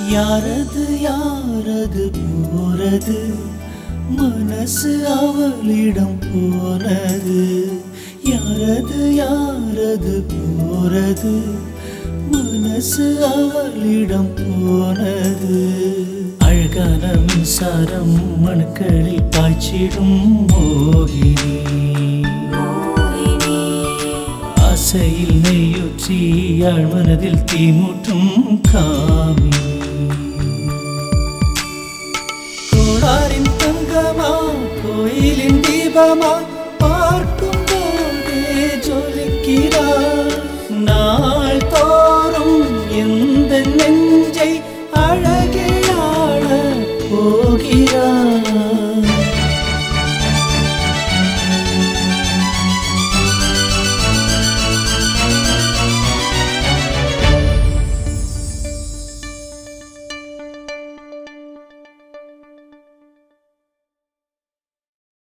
யாரது யாரது போறது மனசு அவளிடம் போனது யாரது யாரது போறது மனசு அவளிடம் போனது அழகான மின்சாரம் மணுக்களில் பாய்ச்சிடும் மோகினி ஆசையில் நெய்யுற்றி ஆழ்மனதில் தீமூட்டும் காமினி கோளாரின் தங்கமா கோயிலின் தீபமா பார்க்கும் போதே ஜொலிக்கிறார் நாள் தோறும் எந்த நெஞ்சை அழகே ஆள போகிறார்